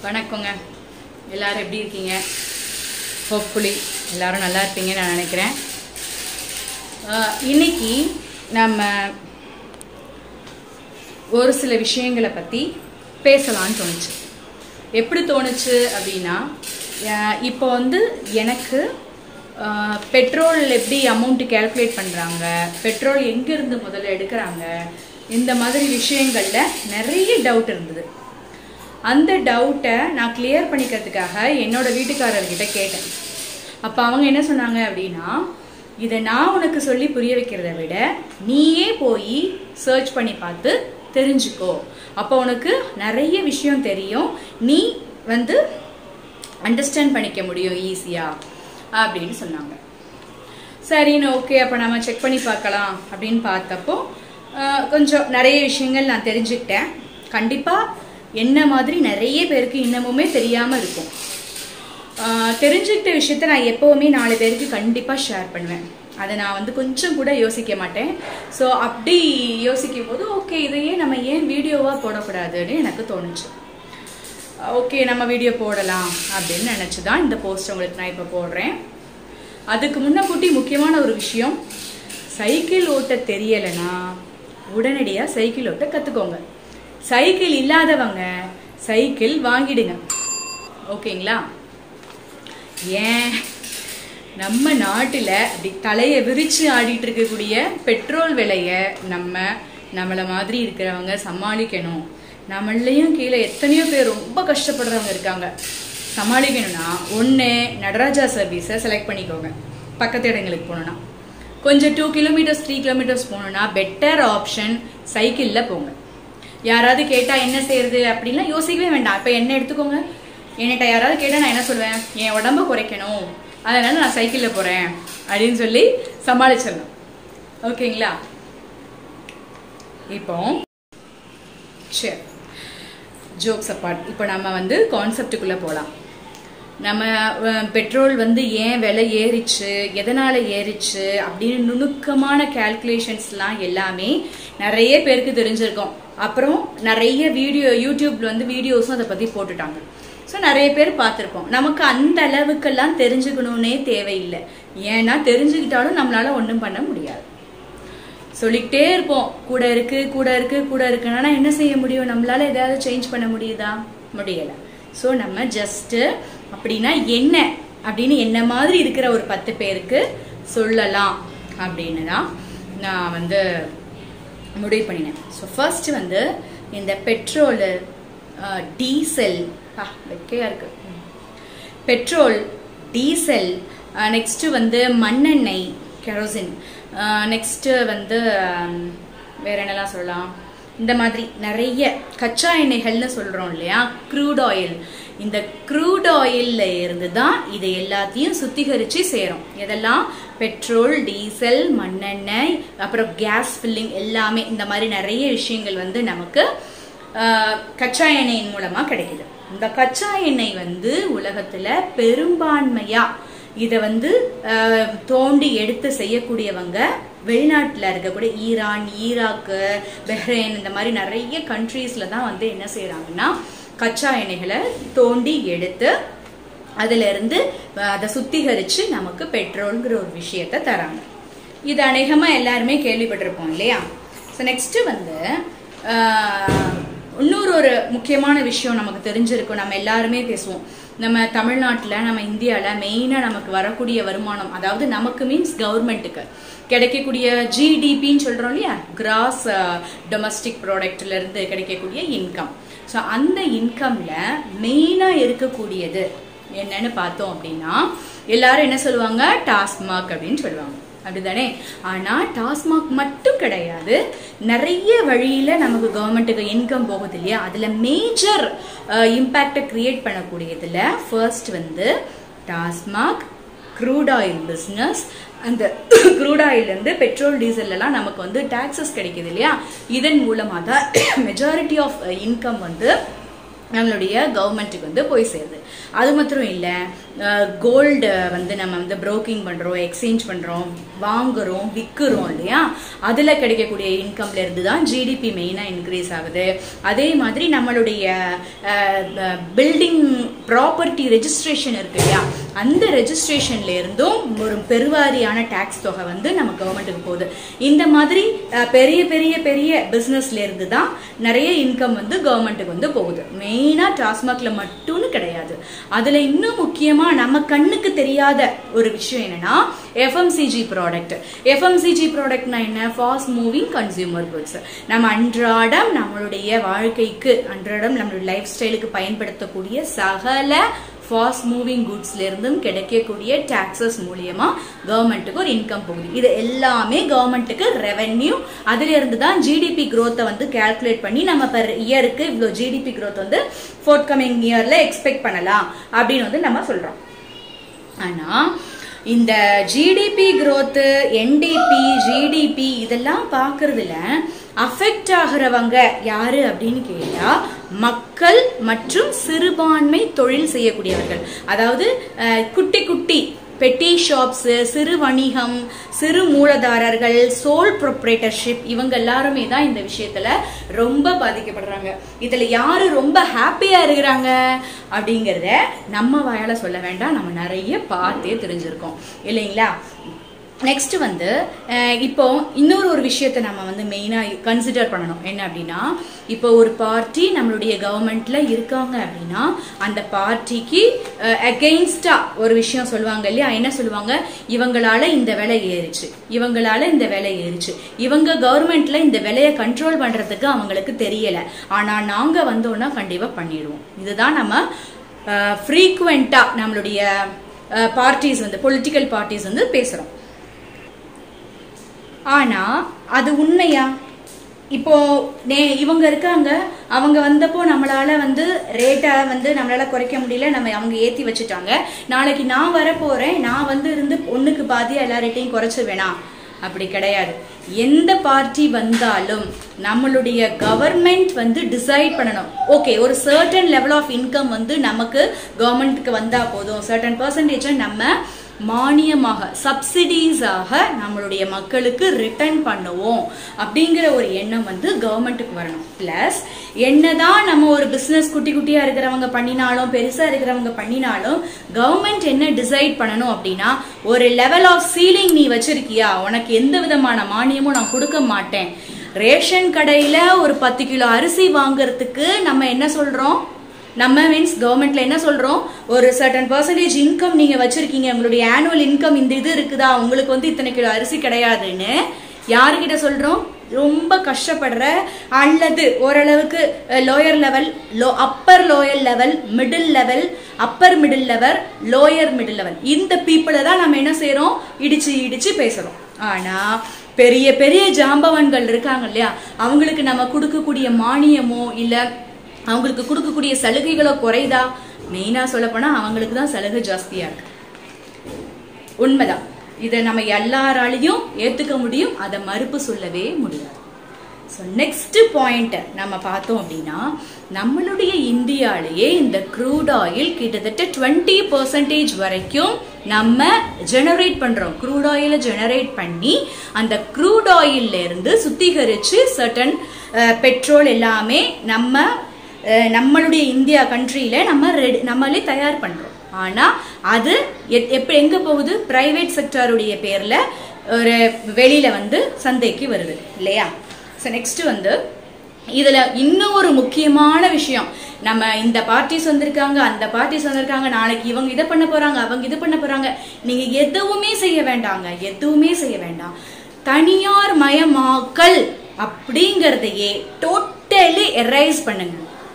வணக்கங்க எல்லாரும் எப்படி இருக்கீங்க ஹோப்ஃபுல்லி எல்லாரும் நல்லா இருப்பீங்கன்னு நான் நினைக்கிறேன் ஆஹ், இன்னைக்கு நம்ம ஒரு சில விஷயங்களை பற்றி பேசலாம்னு தோணுச்சு எப்படி தோணுச்சு அப்படின்னா ஆஹ், இப்போ வந்து எனக்கு ஆஹ், பெட்ரோல் எப்படி அமௌண்ட் கேல்குலேட் பண்ணுறாங்க பெட்ரோல் எங்கேருந்து முதல்ல எடுக்கிறாங்க இந்த மாதிரி விஷயங்களில் நிறைய டவுட் இருந்தது அந்த டவுட்டை நான் கிளியர் பண்ணிக்கிறதுக்காக என்னோட வீட்டுக்காரர்கிட்ட கேட்டேன் அப்போ அவங்க என்ன சொன்னாங்க அப்படின்னா இதை நான் உனக்கு சொல்லி புரிய வைக்கிறத விட நீயே போய் சர்ச் பண்ணி பார்த்து தெரிஞ்சுக்கோ அப்போ உனக்கு நிறைய விஷயம் தெரியும் நீ வந்து அண்டர்ஸ்டாண்ட் பண்ணிக்க முடியும் ஈஸியாக அப்படின்னு சொன்னாங்க சரின்னு ஓகே அப்போ நம்ம செக் பண்ணி பார்க்கலாம் அப்படின்னு பார்த்தப்போ ஆஹ், கொஞ்சம் நிறைய விஷயங்கள் நான் தெரிஞ்சுக்கிட்டேன் கண்டிப்பாக என்ன மாதிரி நிறைய பேருக்கு இன்னமுமே தெரியாமல் இருக்கும் ஆஹ், தெரிஞ்சுக்கிட்ட விஷயத்த நான் எப்போவுமே நாலு பேருக்கு கண்டிப்பாக ஷேர் பண்ணுவேன் அதை நான் வந்து கொஞ்சம் கூட யோசிக்க மாட்டேன் ஸோ அப்படி யோசிக்கும் போது ஓகே இதையே நம்ம ஏன் வீடியோவாக போடக்கூடாதுன்னு எனக்கு தோணுச்சு ஓகே நம்ம வீடியோ போடலாம் அப்படின்னு நினச்சி தான் இந்த போஸ்ட் உங்களுக்கு நான் இப்போ போடுறேன் அதுக்கு முன்னக்கூட்டி முக்கியமான ஒரு விஷயம் சைக்கிள் ஓட்ட தெரியலைன்னா உடனடியாக சைக்கிள் ஓட்ட கற்றுக்கோங்க சைக்கிள் இல்லாதவங்க சைக்கிள் வாங்கிடுங்க ஓகேங்களா ஏன் நம்ம நாட்டில் அப்படி தலையை விரிச்சு ஆடிட்டு இருக்கக்கூடிய பெட்ரோல் விலையை நம்ம நம்மளை மாதிரி இருக்கிறவங்க சமாளிக்கணும் நம்மளையும் கீழே எத்தனையோ பேர் ரொம்ப கஷ்டப்படுறவங்க இருக்காங்க சமாளிக்கணும்னா ஒன்று நடராஜா சர்வீஸை செலக்ட் பண்ணிக்கோங்க பக்கத்து இடங்களுக்கு போகணுன்னா கொஞ்சம் டூ கிலோமீட்டர்ஸ் த்ரீ கிலோமீட்டர்ஸ் போகணுன்னா பெட்டர் ஆப்ஷன் சைக்கிளில் போங்க யாராவது கேட்டால் என்ன செய்யறது அப்படின்லாம் யோசிக்கவே வேண்டாம் இப்போ என்ன எடுத்துக்கோங்க என்கிட்ட யாராவது கேட்டால் நான் என்ன சொல்லுவேன் என் உடம்ப குறைக்கணும் அதனால நான் சைக்கிளில் போகிறேன் அப்படின்னு சொல்லி சமாளிச்சிடலாம் ஓகேங்களா இப்போ சரி ஜோக்ஸ் அப்பார்ட் இப்போ நம்ம வந்து கான்செப்டுக்குள்ளே போகலாம் நம்ம அஹ், பெட்ரோல் வந்து ஏன் விலை ஏறிச்சு எதனால் ஏறிச்சு அப்படின்னு நுணுக்கமான கேல்குலேஷன்ஸ்லாம் எல்லாமே நிறைய பேருக்கு தெரிஞ்சிருக்கும் அப்புறம் நிறைய வீடியோ யூடியூப்ல வந்து வீடியோஸும் அதை பற்றி போட்டுட்டாங்க ஸோ நிறைய பேர் பார்த்துருப்போம் நமக்கு அந்த அளவுக்கெல்லாம் தெரிஞ்சுக்கணுன்னே தேவையில்லை ஏன்னா தெரிஞ்சுக்கிட்டாலும் நம்மளால ஒன்றும் பண்ண முடியாது சொல்லிக்கிட்டே இருப்போம் கூட இருக்கு கூட இருக்கு கூட இருக்குன்னா என்ன செய்ய முடியும் நம்மளால ஏதாவது சேஞ்ச் பண்ண முடியுதா முடியல ஸோ நம்ம ஜஸ்ட் அப்படின்னா என்ன அப்படின்னு என்ன மாதிரி இருக்கிற ஒரு பத்து பேருக்கு சொல்லலாம் அப்படின்னு தான் நான் வந்து முடிவு பண்ணினேன் ஸோ ஃபர்ஸ்ட் வந்து இந்த பெட்ரோலு டீசல் ஆ வெக்கையா இருக்கு ம். பெட்ரோல் டீசல் நெக்ஸ்ட்டு வந்து மண்ணெண்ணெய் கெரோசின் நெக்ஸ்ட்டு வந்து ஆம், வேற என்னலாம் சொல்லலாம் இந்த மாதிரி நிறைய கச்சா எண்ணெய்கள்னு சொல்கிறோம் இல்லையா க்ரூட் ஆயில் இந்த க்ரூட் ஆயில்ல இருந்து தான் இதை எல்லாத்தையும் சுத்திகரித்து சேரும் இதெல்லாம் பெட்ரோல் டீசல் மண்ணெண்ணெய் அப்புறம் கேஸ் ஃபில்லிங் எல்லாமே இந்த மாதிரி நிறைய விஷயங்கள் வந்து நமக்கு ஆஹ், கச்சா எண்ணெயின் மூலமா கிடைக்குது இந்த கச்சா எண்ணெய் வந்து உலகத்துல பெரும்பான்மையா இதை வந்து ஆஹ், தோண்டி எடுத்து செய்யக்கூடியவங்க வெளிநாட்டில் இருக்கக்கூடிய ஈரான் ஈராக்கு பஹ்ரைன் இந்த மாதிரி நிறைய கண்ட்ரீஸ்ல தான் வந்து என்ன செய்றாங்கன்னா கச்சா எண்ணெய்களை தோண்டி எடுத்து அதுல இருந்து அஹ், அதை சுத்திகரிச்சு நமக்கு பெட்ரோல்ங்கிற ஒரு விஷயத்த தராங்க இது அநேகமா எல்லாருமே கேள்விப்பட்டிருப்போம் இல்லையா ஸோ நெக்ஸ்ட் வந்து ஆஹ், இன்னொரு ஒரு முக்கியமான விஷயம் நமக்கு தெரிஞ்சிருக்கும் நம்ம எல்லாருமே பேசுவோம் நம்ம தமிழ்நாட்டில் நம்ம இந்தியாவில் மெயினாக நமக்கு வரக்கூடிய வருமானம் அதாவது நமக்கு மீன்ஸ் கவர்மெண்ட்டுக்கு கிடைக்கக்கூடிய ஜிடிபின்னு சொல்கிறோம் இல்லையா கிராஸ் டொமஸ்டிக் ப்ராடக்ட்லேருந்து கிடைக்கக்கூடிய இன்கம் ஸோ அந்த இன்கம்ல மெயினாக இருக்கக்கூடியது என்னன்னு பார்த்தோம் அப்படின்னா எல்லாரும் என்ன சொல்லுவாங்க டாஸ்மாக் அப்படின்னு சொல்லுவாங்க அப்படிதானே ஆனா டாஸ்மாக் மட்டும் கிடையாது நிறைய வழியில நமக்கு கவர்மெண்ட்டுக்கு இன்கம் போகுது இல்லையா அதுல மேஜர் இம்பாக்டை கிரியேட் பண்ணக்கூடியதுல ஃபர்ஸ்ட் வந்து டாஸ்மாக் க்ரூட் ஆயில் பிஸ்னஸ் அந்த க்ரூட் ஆயிலேருந்து பெட்ரோல் டீசல் எல்லாம் நமக்கு வந்து டாக்ஸஸ் கிடைக்குது இல்லையா இதன் மூலமாக தான் மெஜாரிட்டி ஆஃப் இன்கம் வந்து நம்மளுடைய கவர்மெண்ட்டுக்கு வந்து போய் சேருது அது மாத்திரம் இல்ல கோல்டு வந்து நம்ம வந்து புரோக்கிங் பண்றோம் எக்ஸ்சேஞ்ச் பண்றோம் வாங்குறோம் விற்கிறோம் இல்லையா அதுல கிடைக்கக்கூடிய இன்கம்ல இருந்து தான் ஜிடிபி மெயினா இன்க்ரீஸ் ஆகுது அதே மாதிரி நம்மளுடைய பில்டிங் ப்ராப்பர்ட்டி ரெஜிஸ்ட்ரேஷன் இருக்கு இல்லையா அந்த ரெஜிஸ்ட்ரேஷன்ல இருந்தும் ஒரு பெருவாரியான டாக்ஸ் தொகை வந்து நம்ம கவர்மெண்ட்டுக்கு போகுது இந்த மாதிரி அஹ், பெரிய பெரிய பெரிய பிசினஸ்ல இருந்து தான் நிறைய இன்கம் வந்து கவர்மெண்ட்டுக்கு வந்து போகுது மெயினா டாஸ்மாக்ல மட்டும்னு கிடையாது அதுல இன்னும் முக்கியமா நம்ம கண்ணுக்கு தெரியாத ஒரு விஷயம் என்னன்னா எஃப்எம்சிஜி ப்ராடக்ட் எஃப்எம்சிஜி ப்ராடக்ட்னா என்ன ஃபாஸ்ட் மூவிங் கன்சியூமர் குட்ஸ் நம்ம அன்றாடம் நம்மளுடைய வாழ்க்கைக்கு அன்றாடம் நம்மளுடைய லைஃப் ஸ்டைலுக்கு பயன்படுத்தக்கூடிய சகல ஃபாஸ்ட் மூவிங் குட்ஸ்ல இருந்தும் கிடைக்கக்கூடிய டாக்ஸஸ் மூலியமா கவர்மெண்ட்டுக்கு ஒரு இன்கம் போகுது இது எல்லாமே கவர்மெண்ட்டுக்கு ரெவென்யூ அதுல இருந்து தான் ஜிடிபி growth வந்து கால்குலேட் பண்ணி நம்ம பெர் இயருக்கு இவ்வளோ ஜிடிபி growth வந்து ஃபோர்த் கமிங் இயர்ல எக்ஸ்பெக்ட் பண்ணலாம் அப்படின்னு வந்து நம்ம சொல்றோம் ஆனா இந்த ஜிடிபி growth என்டிபி ஜிடிபி இதெல்லாம் பார்க்கறதுல அஃபெக்ட் ஆகிறவங்க யாரு அப்படின்னு கேட்டா மக்கள் மற்றும் சிறுபான்மை தொழில் செய்யக்கூடியவர்கள் அதாவது அஹ், குட்டி குட்டி பெட்டி ஷாப்ஸ் சிறு வணிகம் சிறு மூலதாரர்கள் சோல் ப்ரொப்ரேட்டர்ஷிப் இவங்க எல்லாருமே தான் இந்த விஷயத்துல ரொம்ப பாதிக்கப்படுறாங்க இதுல யாரு ரொம்ப ஹாப்பியா இருக்கிறாங்க அப்படிங்கறத நம்ம வாயால சொல்ல வேண்டாம் நம்ம நிறைய பார்த்தே தெரிஞ்சிருக்கோம் இல்லைங்களா நெக்ஸ்ட் வந்து அஹ், இப்போ இன்னொரு ஒரு விஷயத்தை நம்ம வந்து மெயினா கன்சிடர் பண்ணணும் என்ன அப்படின்னா இப்போ ஒரு பார்ட்டி நம்மளுடைய கவர்மெண்ட்ல இருக்காங்க அப்படின்னா அந்த பார்ட்டிக்கு அகெயின்ஸ்டா ஒரு விஷயம் சொல்லுவாங்க இல்லையா என்ன சொல்லுவாங்க இவங்களால இந்த விலை ஏறிச்சு இவங்களால இந்த விலை ஏறிச்சு இவங்க கவர்மெண்ட்ல இந்த விலையை கண்ட்ரோல் பண்றதுக்கு அவங்களுக்கு தெரியல ஆனா நாங்க வந்தோம்னா கண்டிப்பா பண்ணிடுவோம் இதுதான் நம்ம ஃப்ரீக்குவெண்டா நம்மளுடைய பார்ட்டிஸ் வந்து பொலிட்டிக்கல் பார்ட்டிஸ் வந்து பேசுறோம் ஆனா அது உண்மையா இப்போ நே இவங்க இருக்காங்க அவங்க வந்தப்போ நம்மளால வந்து ரேட்டை வந்து நம்மளால குறைக்க முடியல நம்ம அவங்க ஏத்தி வச்சுட்டாங்க நாளைக்கு நான் வர போறேன் நான் வந்து இருந்து ஒண்ணுக்கு பாதியா எல்லா ரேட்டையும் குறைச்சு வேணாம் அப்படி கிடையாது எந்த பார்ட்டி வந்தாலும் நம்மளுடைய கவர்மெண்ட் வந்து டிசைட் பண்ணணும் ஓகே ஒரு சர்டன் லெவல் ஆஃப் இன்கம் வந்து நமக்கு கவர்மெண்ட்டுக்கு வந்தா போதும் சர்டன் பர்சன்டேஜை நம்ம மானியமாக சப்சிடிஸாக நம்மளுடைய மக்களுக்கு ரிட்டர்ன் பண்ணுவோம் அப்படிங்கிற ஒரு எண்ணம் வந்து கவர்மெண்ட்டுக்கு வரணும் பிளஸ் என்னதான் நம்ம ஒரு பிசினஸ் குட்டி குட்டியா இருக்கிறவங்க பண்ணினாலும் பெருசா இருக்கிறவங்க பண்ணினாலும் கவர்மெண்ட் என்ன டிசைட் பண்ணணும் அப்படின்னா ஒரு லெவல் ஆஃப் சீலிங் நீ வச்சிருக்கியா உனக்கு எந்த விதமான மானியமும் நான் கொடுக்க மாட்டேன் ரேஷன் கடையில ஒரு பத்து கிலோ அரிசி வாங்குறதுக்கு நம்ம என்ன சொல்றோம் நம்ம மீன்ஸ் கவர்மெண்ட்ல என்ன சொல்றோம் ஒரு சர்டன் பர்சன்டேஜ் இன்கம் நீங்க வச்சிருக்கீங்க உங்களுடைய ஆனுவல் இன்கம் இந்த இது இருக்குதா உங்களுக்கு வந்து இத்தனை கிலோ அரிசி கிடையாதுன்னு யாருக்கிட்ட சொல்றோம் ரொம்ப கஷ்டப்படுற அல்லது ஓரளவுக்கு lower level low upper lower level middle level upper middle level lower middle level இந்த பீப்புளை தான் நம்ம என்ன செய்றோம் இடிச்சு இடிச்சு பேசுறோம் ஆனா பெரிய பெரிய ஜாம்பவான்கள் இருக்காங்க இல்லையா அவங்களுக்கு நம்ம கொடுக்கக்கூடிய மானியமோ இல்ல அவங்களுக்கு கொடுக்கக்கூடிய சலுகைகளோ குறையுதா மெயினா சொல்ல போனா அவங்களுக்கு தான் சலுகை ஜாஸ்தியா இருக்கு உண்மைதான் இதை நம்ம எல்லாராலையும் ஏத்துக்க முடியும் அதை மறுப்பு சொல்லவே முடியாது ஸோ நெக்ஸ்ட் பாயிண்ட் நம்ம பார்த்தோம் அப்படின்னா நம்மளுடைய இந்தியாலேயே இந்த க்ரூட் ஆயில் கிட்டத்தட்ட டுவெண்ட்டி பர்சன்டேஜ் வரைக்கும் நம்ம ஜெனரேட் பண்றோம் க்ரூட் ஆயிலை ஜெனரேட் பண்ணி அந்த க்ரூட் ஆயில்ல இருந்து சுத்திகரிச்சு சர்டன் பெட்ரோல் எல்லாமே நம்ம அஹ், நம்மளுடைய இந்தியா கண்ட்ரியில நம்ம ரெடி நம்மளே தயார் பண்றோம் ஆனா அது எத்- எப்ப எங்க போகுது பிரைவேட் செக்டாருடைய பேர்ல ஒரு வெளியில வந்து சந்தைக்கு வருது இல்லையா ஸோ நெக்ஸ்ட் வந்து இதுல இன்னும் ஒரு முக்கியமான விஷயம் நம்ம இந்த பார்ட்டிஸ் வந்திருக்காங்க அந்த பார்ட்டிஸ் வந்திருக்காங்க நாளைக்கு இவங்க இதை பண்ண போறாங்க அவங்க இது பண்ண போறாங்க நீங்க எதுவுமே செய்ய வேண்டாங்க எதுவுமே செய்ய வேண்டாம் தனியார் மயமாக்கல் அப்படிங்கறதையே டோட்டலி எரைஸ் பண்ணுங்க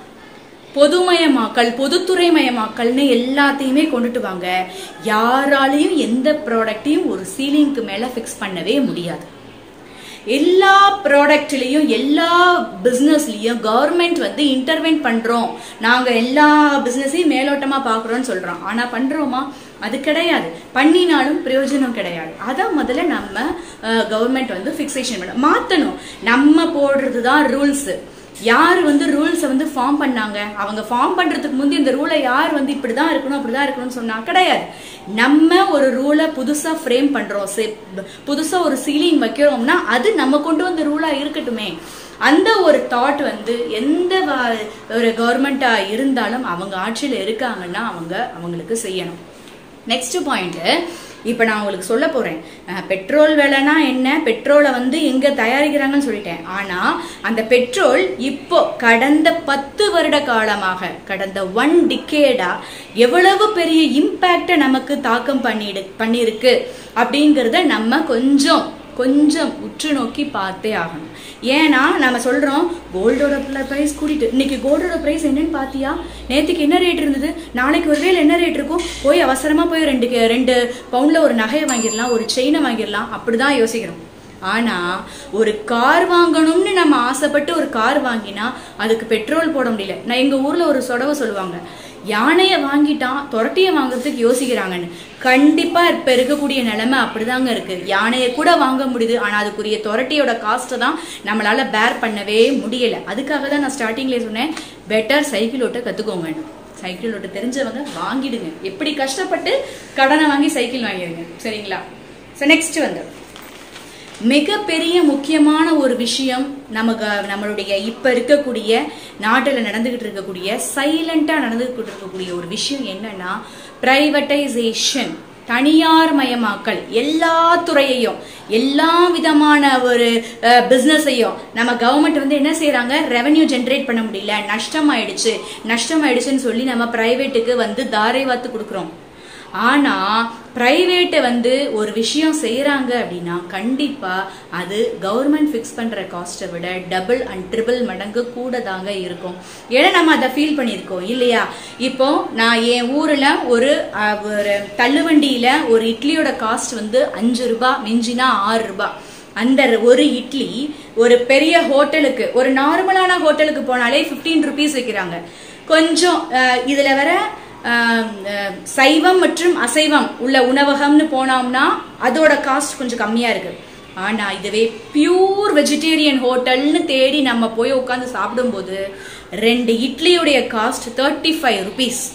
பொதுமயமாக்கல் பொதுத்துறைமயமாக்கல்னு எல்லாத்தையுமே கொண்டுட்டு வாங்க யாராலையும் எந்த ப்ராடக்ட்டையும் ஒரு சீலிங்க்கு மேல ஃபிக்ஸ் பண்ணவே முடியாது எல்லா ப்ராடக்ட்லயும் எல்லா பிசினஸ்லயும் கவர்மெண்ட் வந்து இன்டர்வென்ட் பண்றோம் நாங்க எல்லா பிசினஸையும் மேலோட்டமா பாக்குறோம்னு சொல்றோம் ஆனா பண்றோமா அது கிடையாது பண்ணினாலும் பிரயோஜனம் கிடையாது அதை முதல்ல நம்ம கவர்மெண்ட் வந்து ஃபிக்ஸேஷன் பண்ண மாத்தணும் நம்ம போடுறது தான் ரூல்ஸ் யார் வந்து ரூல்ஸை வந்து ஃபார்ம் பண்ணாங்க அவங்க ஃபார்ம் பண்றதுக்கு முந்தி இந்த ரூலை யார் வந்து இப்படிதான் இருக்கணும் அப்படிதான் இருக்கணும்னு சொன்னா கிடையாது நம்ம ஒரு ரூலை புதுசா ஃப்ரேம் பண்றோம் சே- புதுசா ஒரு சீலிங் வைக்கிறோம்னா அது நம்ம கொண்டு வந்த ரூலா இருக்கட்டுமே அந்த ஒரு தாட் வந்து எந்த வ- ஒரு கவர்மெண்டா இருந்தாலும் அவங்க ஆட்சியில இருக்காங்கன்னா அவங்க அவங்களுக்கு செய்யணும் நெக்ஸ்ட் பாயிண்ட் இப்போ நான் உங்களுக்கு சொல்ல போறேன் அஹ், பெட்ரோல் விலைனா என்ன பெட்ரோலை வந்து எங்க தயாரிக்கிறாங்கன்னு சொல்லிட்டேன் ஆனா அந்த பெட்ரோல் இப்போ கடந்த பத்து வருட காலமாக கடந்த ஒன் டிகேடா எவ்வளவு பெரிய இம்பேக்டை நமக்கு தாக்கம் பண்ணிடு பண்ணியிருக்கு அப்படிங்கிறத நம்ம கொஞ்சம் கொஞ்சம் உற்று நோக்கி பார்த்தே ஆகணும் ஏன்னா நம்ம சொல்றோம் கோல்டோட பிரைஸ் கூட்டிட்டு இன்னைக்கு கோல்டோட பிரைஸ் என்னன்னு பாத்தியா நேத்துக்கு என்ன ரேட் இருந்தது நாளைக்கு ஒருவேளை என்ன ரேட் இருக்கும் போய் அவசரமா போய் ரெண்டு கே- ரெண்டு பவுண்ட்ல ஒரு நகையை வாங்கிடலாம் ஒரு செயினை வாங்கிடலாம் அப்படிதான் யோசிக்கிறோம் ஆனா ஒரு கார் வாங்கணும்னு நம்ம ஆசைப்பட்டு ஒரு கார் வாங்கினா அதுக்கு பெட்ரோல் போட முடியல நான் எங்க ஊர்ல ஒரு சொடவை சொல்லுவாங்க யானையை வாங்கிட்டான் துரட்டிய வாங்குறதுக்கு யோசிக்கிறாங்கன்னு கண்டிப்பா இப்ப இருக்கக்கூடிய நிலைமை அப்படிதாங்க இருக்கு யானையை கூட வாங்க முடியுது ஆனா அதுக்குரிய துரட்டியோட காஸ்ட்டை தான் நம்மளால பேர் பண்ணவே முடியல அதுக்காக தான் நான் ஸ்டார்டிங்லேயே சொன்னேன் பெட்டர் சைக்கிள் ஓட்ட கத்துக்கோங்க சைக்கிள் ஓட்ட தெரிஞ்சவங்க வாங்கிடுங்க எப்படி கஷ்டப்பட்டு கடனை வாங்கி சைக்கிள் வாங்கிடுங்க சரிங்களா ஸோ நெக்ஸ்ட் வந்து மிகப்பெரிய முக்கியமான ஒரு விஷயம் நமக்கு நம்மளுடைய இப்ப இருக்கக்கூடிய நாட்டில் நடந்துகிட்டு இருக்கக்கூடிய சைலண்டா நடந்துகிட்டு இருக்கக்கூடிய ஒரு விஷயம் என்னன்னா பிரைவேட்டைசேஷன் தனியார் மயமாக்கல் எல்லா துறையையும் எல்லா விதமான ஒரு பிசினஸையும் நம்ம கவர்மெண்ட் வந்து என்ன செய்யறாங்க ரெவென்யூ ஜென்ரேட் பண்ண முடியல நஷ்டம் ஆயிடுச்சு நஷ்டம் ஆயிடுச்சுன்னு சொல்லி நம்ம பிரைவேட்டுக்கு வந்து தாரை வாத்து கொடுக்குறோம் ஆனா பிரைவேட்டை வந்து ஒரு விஷயம் செய்யறாங்க அப்படின்னா கண்டிப்பா அது கவர்மெண்ட் ஃபிக்ஸ் பண்ற காஸ்ட்டை விட டபுள் அண்ட் ட்ரிபிள் மடங்கு கூட தாங்க இருக்கும் ஏன்னா நம்ம அதை ஃபீல் பண்ணியிருக்கோம் இல்லையா இப்போ நான் என் ஊர்ல ஒரு அஹ், ஒரு தள்ளுவண்டியில ஒரு இட்லியோட காஸ்ட் வந்து அஞ்சு ரூபாய் மிஞ்சினா ஆறு ரூபாய் அந்த ஒரு இட்லி ஒரு பெரிய ஹோட்டலுக்கு ஒரு நார்மலான ஹோட்டலுக்கு போனாலே 15 ருபீஸ் வைக்கிறாங்க கொஞ்சம் அஹ், இதுல வர ஆஹ் அஹ் சைவம் மற்றும் அசைவம் உள்ள உணவகம்னு போனோம்னா அதோட காஸ்ட் கொஞ்சம் கம்மியா இருக்கு ஆனா இதுவே பியூர் வெஜிடேரியன் ஹோட்டல்னு தேடி நம்ம போய் உட்காந்து சாப்பிடும்போது ரெண்டு இட்லியுடைய காஸ்ட் தேர்ட்டி ஃபைவ் ருபீஸ்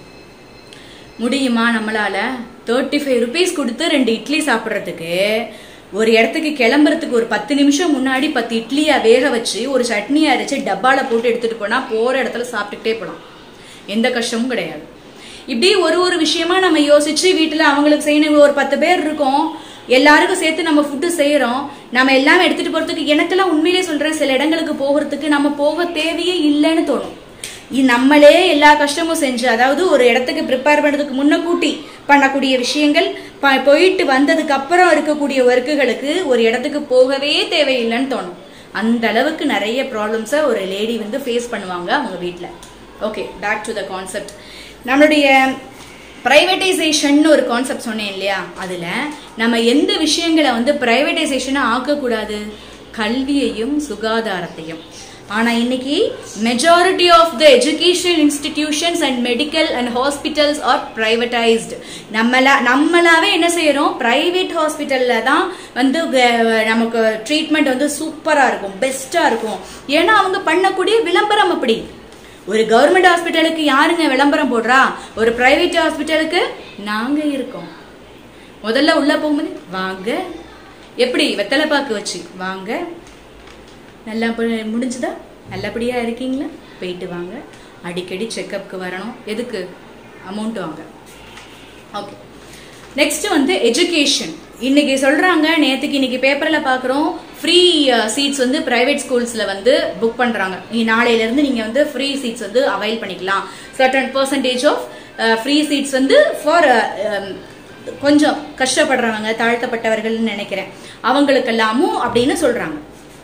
முடியுமா நம்மளால தேர்ட்டி ஃபைவ் ருபீஸ் கொடுத்து ரெண்டு இட்லி சாப்பிட்றதுக்கு ஒரு இடத்துக்கு கிளம்புறதுக்கு ஒரு பத்து நிமிஷம் முன்னாடி பத்து இட்லியா வேக வச்சு ஒரு சட்னி அரைச்சு டப்பால போட்டு எடுத்துட்டு போனா போற இடத்துல சாப்பிட்டுக்கிட்டே போலாம் எந்த கஷ்டமும் கிடையாது இப்படி ஒரு ஒரு விஷயமா நம்ம யோசிச்சு வீட்டுல அவங்களுக்கு செய்யணும் ஒரு பத்து பேர் இருக்கோம் எல்லாருக்கும் சேர்த்து நம்ம ஃபுட்டு செய்யறோம் நம்ம எல்லாமே எடுத்துட்டு போறதுக்கு எனக்கெல்லாம் உண்மையிலே சொல்றேன் சில இடங்களுக்கு போகிறதுக்கு நம்ம போக தேவையே இல்லைன்னு தோணும் இ- நம்மளே எல்லா கஷ்டமும் செஞ்சு அதாவது ஒரு இடத்துக்கு ப்ரிப்பேர் பண்ணுறதுக்கு முன்ன கூட்டி பண்ணக்கூடிய விஷயங்கள் ப- போயிட்டு வந்ததுக்கு அப்புறம் இருக்கக்கூடிய ஒர்க்குகளுக்கு ஒரு இடத்துக்கு போகவே தேவையில்லைன்னு தோணும் அந்த அளவுக்கு நிறைய ப்ராப்ளம்ஸை ஒரு லேடி வந்து ஃபேஸ் பண்ணுவாங்க அவங்க வீட்டில் okay back to the concept நம்மளுடைய பிரைவேட்டைசேஷன் ஒரு கான்செப்ட் சொன்னேன் இல்லையா அதுல நம்ம எந்த விஷயங்களை வந்து பிரைவேட்டைசேஷனை ஆக்கக்கூடாது கல்வியையும் சுகாதாரத்தையும் ஆனா இன்னைக்கு majority of the education institutions and medical and hospitals are privatised நம்மளா நம்மளாவே என்ன செய்யறோம் பிரைவேட் ஹாஸ்பிட்டல்ல தான் வந்து க- நமக்கு ட்ரீட்மெண்ட் வந்து சூப்பரா இருக்கும் பெஸ்டா இருக்கும் ஏன்னா அவங்க பண்ணக்கூடிய விளம்பரம் அப்படி ஒரு கவர்மெண்ட் ஹாஸ்பிட்டலுக்கு யாருங்க விளம்பரம் போடுறா ஒரு பிரைவேட் ஹாஸ்பிட்டலுக்கு நாங்க இருக்கோம் முதல்ல உள்ள போகும்போது வாங்க எப்படி வெத்தலைப்பாக்கு வச்சு வாங்க நல்லா பு- முடிஞ்சுதா நல்லபடியா இருக்கீங்களா போயிட்டு வாங்க அடிக்கடி செக்கப்க்கு வரணும் எதுக்கு அமௌண்ட் வாங்க ஓகே நெக்ஸ்ட் வந்து எஜுகேஷன் இன்னைக்கு சொல்றாங்க நேத்துக்கு இன்னைக்கு பேப்பர்ல பாக்குறோம் ஃப்ரீ சீட்ஸ் வந்து பிரைவேட் ஸ்கூல்ஸ்ல வந்து புக் பண்றாங்க இனி நாளையில இருந்து நீங்க வந்து ஃப்ரீ சீட்ஸ் வந்து அவைல் பண்ணிக்கலாம் certain percentage of free seats வந்து ஃபார் கொஞ்சம் கஷ்டப்படுறவங்க தாழ்த்தப்பட்டவர்கள்னு நினைக்கிறேன் அவங்களுக்கெல்லாமும் அப்படின்னு சொல்றாங்க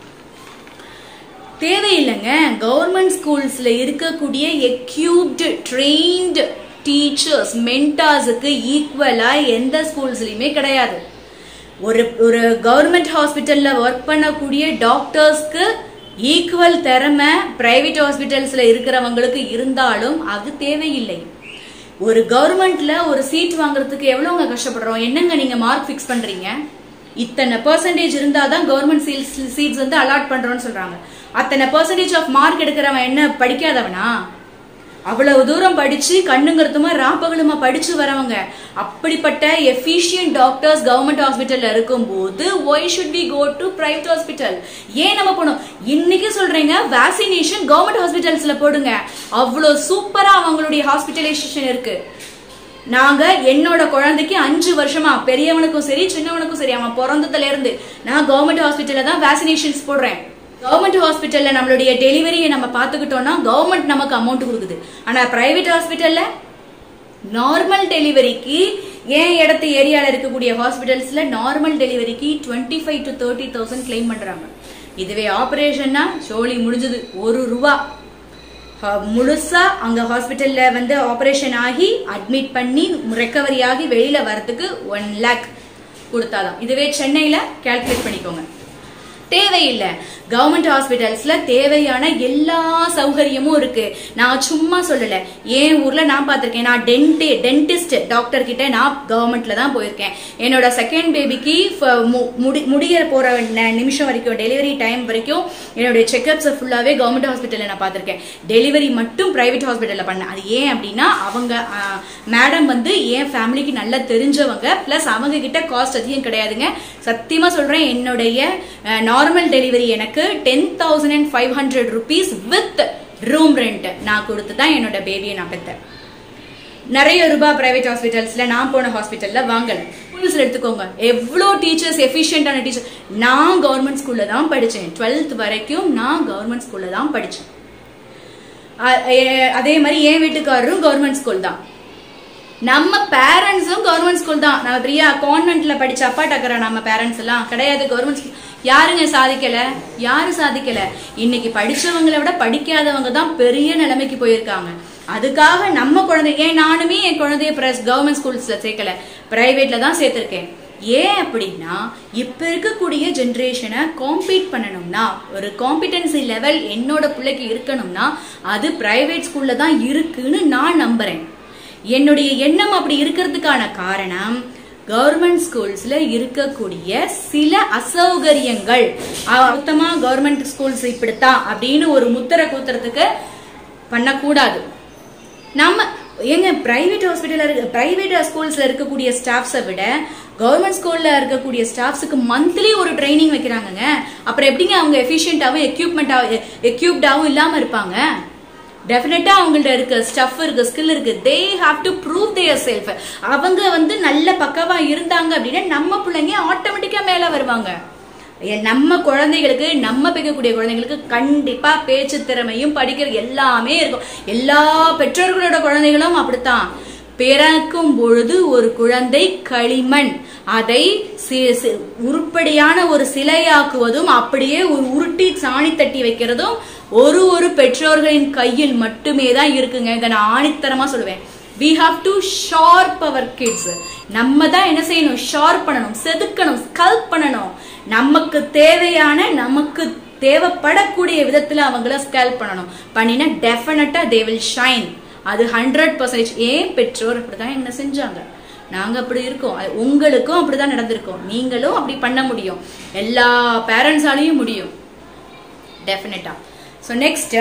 தேவையில்லைங்க கவர்மெண்ட் ஸ்கூல்ஸ்ல இருக்கக்கூடிய எக்யூப்டு ட்ரெயின்டு டீச்சர்ஸ் மென்டாஸுக்கு ஈக்குவலா எந்த ஸ்கூல்ஸ்லயுமே கிடையாது ஒரு ஒரு கவர்மெண்ட் ஹாஸ்பிட்டல்ல ஒர்க் பண்ணக்கூடிய டாக்டர்ஸ்க்கு ஈக்குவல் திறமை பிரைவேட் ஹாஸ்பிட்டல்ஸ்ல இருக்கிறவங்களுக்கு இருந்தாலும் அது தேவையில்லை ஒரு கவர்மெண்ட்ல ஒரு சீட் வாங்குறதுக்கு எவ்வளவுங்க கஷ்டப்படுறோம் என்னங்க நீங்க மார்க் ஃபிக்ஸ் பண்றீங்க இத்தனை பெர்சன்டேஜ் இருந்தாதான் கவர்மெண்ட் சீட்ஸ் வந்து அலாட் பண்றோம்னு சொல்றாங்க அத்தனை பர்சன்டேஜ் ஆஃப் மார்க் எடுக்கிறவன் என்ன படிக்காதவனா அவ்வளவு தூரம் படிச்சு கண்ணுங்கிறதுமா ராப்பகலுமா படிச்சு வரவங்க அப்படிப்பட்ட எஃபிஷியன்ட் டாக்டர்ஸ் கவர்மெண்ட் ஹாஸ்பிட்டல்ல இருக்கும்போது why should be go to private hospital ஏன் நம்ம போனோம் இன்னைக்கு சொல்றீங்க வேக்சினேஷன் கவர்மெண்ட் ஹாஸ்பிட்டல்ஸ்ல போடுங்க அவ்வளவு சூப்பரா அவங்களுடைய ஹாஸ்பிட்டலைசேஷன் இருக்கு நாங்க என்னோட குழந்தைக்கு அஞ்சு வருஷமா பெரியவனுக்கும் சரி சின்னவனுக்கும் சரி அவன் பிறந்ததுல இருந்து நான் கவர்மெண்ட் ஹாஸ்பிட்டல்ல தான் வேக்சினேஷன்ஸ் போடுறேன் கவர்மெண்ட் ஹாஸ்பிட்டல்ல நம்மளுடைய டெலிவரியை நம்ம பாத்துக்கிட்டோம்னா கவர்மெண்ட் நமக்கு அமௌண்ட் கொடுக்குது ஆனா பிரைவேட் ஹாஸ்பிட்டல்ல நார்மல் டெலிவரிக்கு ஏன் இடத்து ஏரியால இருக்கக்கூடிய ஹாஸ்பிட்டல்ஸ்ல நார்மல் டெலிவரிக்கு twenty five to thirty thousand claim பண்றாங்க இதுவே ஆபரேஷன்னா சோழி முடிஞ்சது ஒரு ரூபா ஹ- முழுசா அங்க ஹாஸ்பிட்டல்ல வந்து ஆபரேஷன் ஆகி அட்மிட் பண்ணி ரெக்கவரி ஆகி வெளியில வரதுக்கு ஒன் லேக் கொடுத்தாதான் இதுவே சென்னையில கால்குலேட் பண்ணிக்கோங்க தேவையில்லை கவர்மெண்ட் ஹாஸ்பிட்டல்ஸ்ல தேவையான எல்லா சௌகரியமும் இருக்கு நான் சும்மா சொல்லல என் ஊர்ல நான் பார்த்திருக்கேன் நான் டென்டிஸ்ட் டாக்டர் கிட்ட நான் கவர்மெண்ட்ல தான் போயிருக்கேன் என்னோட செகண்ட் பேபிக்கு முடிய போற ந- நிமிஷம் வரைக்கும் டெலிவரி டைம் வரைக்கும் என்னுடைய செக்அப்ஸ் ஃபுல்லாவே கவர்மெண்ட் ஹாஸ்பிட்டல்ல நான் பார்த்திருக்கேன் டெலிவரி மட்டும் பிரைவேட் ஹாஸ்பிட்டல்ல பண்ணேன் அது ஏன் அப்படின்னா அவங்க மேடம் வந்து என் ஃபேமிலிக்கு நல்லா தெரிஞ்சவங்க பிளஸ் அவங்க கிட்ட காஸ்ட் அதிகம் கிடையாதுங்க சத்தியமா சொல்றேன் என்னுடைய நார்மல் டெலிவரி எனக்கு ten thousand and five hundred rupees with room rent நான் கொடுத்து தான் என்னோட பேபியை நான் பெற்றேன் நிறைய ரூபாய் பிரைவேட் ஹாஸ்பிட்டல்ஸ்ல நான் போன ஹாஸ்பிட்டல்ல வாங்கல ஸ்கூல்ஸ்ல எடுத்துக்கோங்க எவ்வளோ டீச்சர்ஸ் எஃபிஷியன்டான டீச்சர் நான் கவர்மெண்ட் ஸ்கூல்ல தான் படிச்சேன் டுவெல்த் வரைக்கும் நான் கவர்மெண்ட் ஸ்கூல்ல தான் படிச்சேன் அ- எ- அதே மாதிரி என் வீட்டுக்காரரும் கவர்மெண்ட் ஸ்கூல் தான் நம்ம பேரண்ட்ஸும் கவர்மெண்ட் ஸ்கூல் தான் நம்ம பிரியா கான்வென்ட்ல படிச்ச அப்பா டக்கரா நம்ம பேரண்ட்ஸ் எல்லாம் கிடையாது கவர்மெண்ட் ஸ்கூல் யாருங்க சாதிக்கல யாரு சாதிக்கல இன்னைக்கு படிச்சவங்களை விட படிக்காதவங்க தான் பெரிய நிலைமைக்கு போயிருக்காங்க அதுக்காக நம்ம குழந்தை ஏன் நானுமே என் குழந்தைய கவர்மெண்ட் ஸ்கூல்ஸ்ல சேர்க்கல பிரைவேட்ல தான் சேர்த்திருக்கேன் ஏன் அப்படின்னா இப்ப இருக்கக்கூடிய ஜென்ரேஷனை காம்பீட் பண்ணணும்னா ஒரு காம்பிடன்சி லெவல் என்னோட பிள்ளைக்கு இருக்கணும்னா அது பிரைவேட் ஸ்கூல்ல தான் இருக்குன்னு நான் நம்புறேன் என்னுடைய எண்ணம் அப்படி இருக்கிறதுக்கான காரணம் கவர்மெண்ட் ஸ்கூல்ஸ்ல இருக்கக்கூடிய சில அசௌகரியங்கள் அஹ் மொத்தமா கவர்மெண்ட் ஸ்கூல்ஸ் இப்படித்தான் அப்படின்னு ஒரு முத்திரை கூத்துறதுக்கு பண்ணக்கூடாது நம்ம ஏங்க பிரைவேட் ஹாஸ்பிட்டல் இருக்க பிரைவேட் ஸ்கூல்ஸ்ல இருக்கக்கூடிய ஸ்டாஃப்ஸை விட கவர்மெண்ட் ஸ்கூல்ல இருக்கக்கூடிய ஸ்டாஃப்ஸுக்கு மந்த்லி ஒரு ட்ரைனிங் வைக்கிறாங்கங்க அப்புறம் எப்படிங்க அவங்க எஃபிஷியன்டாவும் எக்யூப்மெண்டாவும் எக்யூப்டாவும் இல்லாம இருப்பாங்க டெஃபினட்டா அவங்கள்ட்ட இருக்க ஸ்டஃப் இருக்கு ஸ்கில் இருக்கு they have to prove their self அவங்க வந்து நல்ல பக்கவா இருந்தாங்க அப்படின்னா நம்ம பிள்ளைங்க ஆட்டோமேட்டிக்கா மேல வருவாங்க எ- நம்ம குழந்தைகளுக்கு நம்ம பெக்கக்கூடிய குழந்தைகளுக்கு கண்டிப்பா பேச்சு திறமையும் படிக்கிற எல்லாமே இருக்கும் எல்லா பெற்றோர்களோட குழந்தைகளும் அப்படித்தான் பிறக்கும் பொழுது ஒரு குழந்தை களிமண் அதை சி- சி- உருப்படியான ஒரு சிலையாக்குவதும் அப்படியே ஒரு உருட்டி சாணி தட்டி வைக்கிறதும் ஒரு ஒரு பெற்றோர்களின் கையில் மட்டுமே தான் இருக்குங்க இதை நான் ஆணித்தரமா சொல்லுவேன் we have to sharp our kids நம்ம தான் என்ன செய்யணும் ஷார்ப் பண்ணணும் செதுக்கணும் ஸ்கல்ப் பண்ணணும் நமக்கு தேவையான நமக்கு தேவைப்படக்கூடிய விதத்துல அவங்கள ஸ்கல்ப் பண்ணணும் பண்ணினா டெஃபினட்டா தே வில் ஷைன் அது ஹண்ட்ரட் பர்சன்டேஜ் ஏன் பெற்றோர் அப்படிதான் என்ன செஞ்சாங்க நாங்க அப்படி இருக்கோம் அது உங்களுக்கும் அப்படிதான் நடந்திருக்கோம் நீங்களும் அப்படி பண்ண முடியும் எல்லா பேரண்ட்ஸாலையும் முடியும் டெஃபினட்டா ஸோ நெக்ஸ்ட்